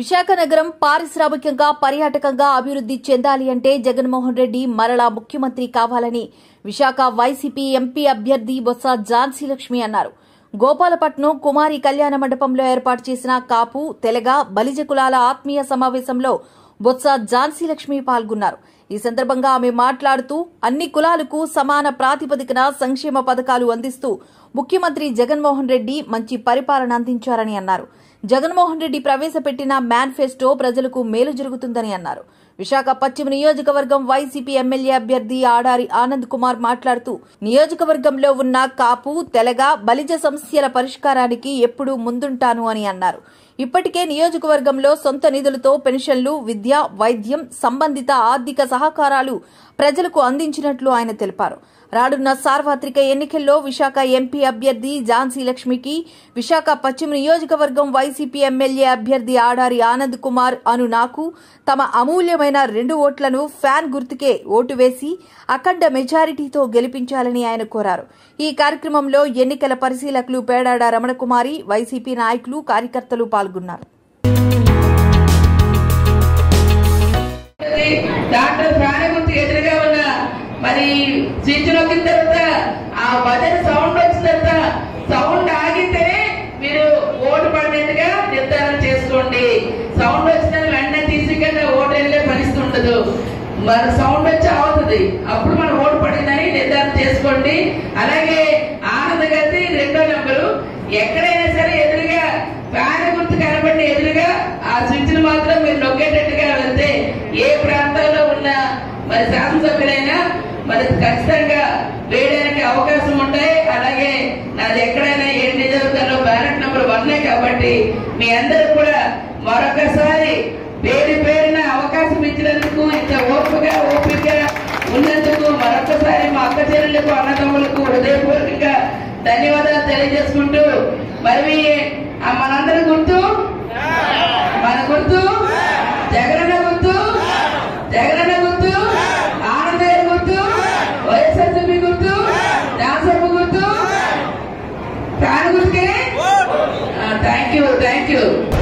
విశాఖ నగరం పారిశ్రామికంగా పర్యాటకంగా అభివృద్ది చెందాలి అంటే జగన్మోహన్ రెడ్డి మరలా ముఖ్యమంత్రి కావాలని విశాఖ వైసీపీ ఎంపీ అభ్యర్థి బొత్స ఝాన్సీ లక్ష్మి అన్నారు గోపాలపట్నం కుమారి కళ్యాణ మండపంలో ఏర్పాటు చేసిన కాపు తెలగ బలిజ కులాల ఆత్మీయ సమావేశంలో బొత్స ఝాన్సీ లక్ష్మి పాల్గొన్నారు ఈ సందర్భంగా ఆమె మాట్లాడుతూ అన్ని కులాలకు సమాన ప్రాతిపదికన సంక్షేమ పథకాలు అందిస్తూ ముఖ్యమంత్రి జగన్మోహన్ రెడ్డి మంచి పరిపాలన అందించారని అన్నారు జగన్మోహన్ రెడ్డి ప్రవేశపెట్టిన మేనిఫెస్టో ప్రజలకు మేలు జరుగుతుందని అన్నారు విశాఖ పశ్చిమ నియోజకవర్గం వైసీపీ ఎమ్మెల్యే అభ్యర్థి ఆడారి ఆనంద్ కుమార్ మాట్లాడుతూ నియోజకవర్గంలో ఉన్న కాపు తెలగ బలిజ సమస్యల పరిష్కారానికి ఎప్పుడూ ముందుంటాను అని అన్నారు ఇప్పటికే నియోజకవర్గంలో సొంత నిధులతో పెన్షన్లు విద్య వైద్యం సంబంధిత ఆర్థిక సహకారాలు ప్రజలకు అందించినట్లు ఆయన తెలిపారు రానున్న సార్వత్రిక ఎన్నికల్లో విశాఖ ఎంపీ అభ్యర్థి ఝాన్సీ లక్ష్మికి విశాఖ పశ్చిమ నియోజకవర్గం వైసీపీ ఎమ్మెల్యే అభ్యర్థి ఆడారి ఆనంద్ కుమార్ అను నాకు తమ అమూల్యమైన రెండు ఓట్లను ఫ్యాన్ గుర్తుకే ఓటు వేసి అఖండ మెజారిటీతో గెలిపించాలని ఆయన కోరారు ఈ కార్యక్రమంలో ఎన్నికల పరిశీలకులు పేడాడ రమణకుమారి వైసీపీ నాయకులు కార్యకర్తలు పాల్గొన్నారు డాక్టర్ ప్రాణగుర్తు ఎదురుగా ఉన్న మరి స్విచ్ నొక్కిన తర్వాత ఆ బటన్ సౌండ్ వచ్చిన తర్వాత సౌండ్ ఆగితేనే మీరు ఓటు పడినట్టుగా నిర్ధారణ చేసుకోండి సౌండ్ వచ్చిన వెంటనే తీసుకెళ్ళి ఓటు వెళ్ళే పరిస్థితి ఉండదు మన సౌండ్ వచ్చి అవుతుంది అప్పుడు మన ఓటు పడిందని నిర్ధారణ చేసుకోండి అలాగే ఆనంద గతి రెండో నెంబరు ఎక్కడైనా సరే ఎదురుగా ఫ్యాన్ గుర్తు కనబడిన ఎదురుగా ఆ స్విచ్ మాత్రం మీరు నొక్కేటట్టుగా వెళ్తే ఏ ప్రాంతాల్లో ఉన్న మరి శాసనసభ్యులైనా మరి ఖచ్చితంగా వేయడానికి అవకాశం ఉంటాయి అలాగే నాది ఎక్కడైనా ఏ నియోజకవర్గంలో బ్యాలెట్ నెంబర్ వన్నే కాబట్టి మీ అందరూ కూడా మరొకసారి పేరు పేరున అవకాశం ఇచ్చినందుకు ఇంత ఓపికగా ఓపిక ఉన్నందుకు మరొకసారి మా అక్క చెల్లెలకు అన్నదమ్ములకు హృదయపూర్వకంగా ధన్యవాదాలు తెలియజేసుకుంటూ మరి మీ- ఆ మనందరి గుర్తు మన గుర్తు జగనన్న గుర్తు జగనన్న గుర్తు ఆనందయ్య గుర్తు వైఎస్ఆర్సీపీ గుర్తు దాసమ్మ గుర్తు ఫ్యాన్ గుర్తుకే థ్యాంక్ యూ థ్యాంక్ యూ